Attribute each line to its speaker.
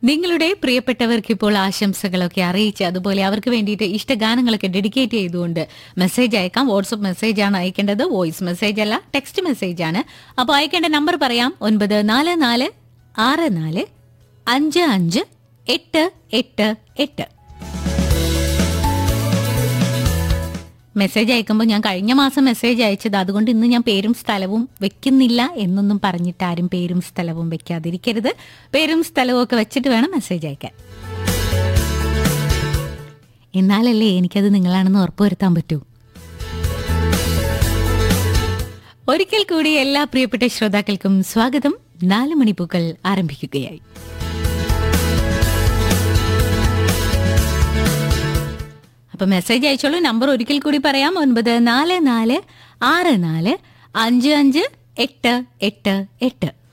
Speaker 1: നിങ്ങളുടെ പ്രിയപ്പെട്ടവർക്ക് ഇപ്പോൾ ആശംസകളൊക്കെ അറിയിച്ച് അതുപോലെ അവർക്ക് വേണ്ടിയിട്ട് ഇഷ്ടഗാനങ്ങളൊക്കെ ഡെഡിക്കേറ്റ് ചെയ്തുകൊണ്ട് മെസ്സേജ് അയക്കാം വാട്സപ്പ് മെസ്സേജ് ആണ് അയക്കേണ്ടത് വോയിസ് മെസ്സേജ് അല്ല ടെക്സ്റ്റ് മെസ്സേജ് ആണ് അപ്പോൾ അയക്കേണ്ട നമ്പർ പറയാം ഒൻപത് നാല് നാല് ആറ് നാല് അഞ്ച് അഞ്ച് എട്ട് എട്ട് എട്ട് മെസ്സേജ് അയക്കുമ്പോൾ ഞാൻ കഴിഞ്ഞ മാസം മെസ്സേജ് അയച്ചത് അതുകൊണ്ട് ഇന്ന് ഞാൻ പേരും സ്ഥലവും വെക്കുന്നില്ല എന്നൊന്നും പറഞ്ഞിട്ട് ആരും പേരും സ്ഥലവും വെക്കാതിരിക്കരുത് പേരും സ്ഥലവും ഒക്കെ വെച്ചിട്ട് വേണം മെസ്സേജ് അയക്കാൻ എന്നാലല്ലേ എനിക്കത് നിങ്ങളാണെന്ന് ഉറപ്പുവരുത്താൻ പറ്റൂ ഒരിക്കൽ കൂടി എല്ലാ പ്രിയപ്പെട്ട ശ്രോതാക്കൾക്കും സ്വാഗതം നാല് മണിപ്പൂക്കൾ ആരംഭിക്കുകയായി അപ്പൊ മെസ്സേജ് അയച്ചോളൂ നമ്പർ ഒരിക്കൽ കൂടി പറയാം ഒൻപത് നാല് നാല് ആറ് നാല് അഞ്ച് അഞ്ച് എട്ട് എട്ട് എട്ട്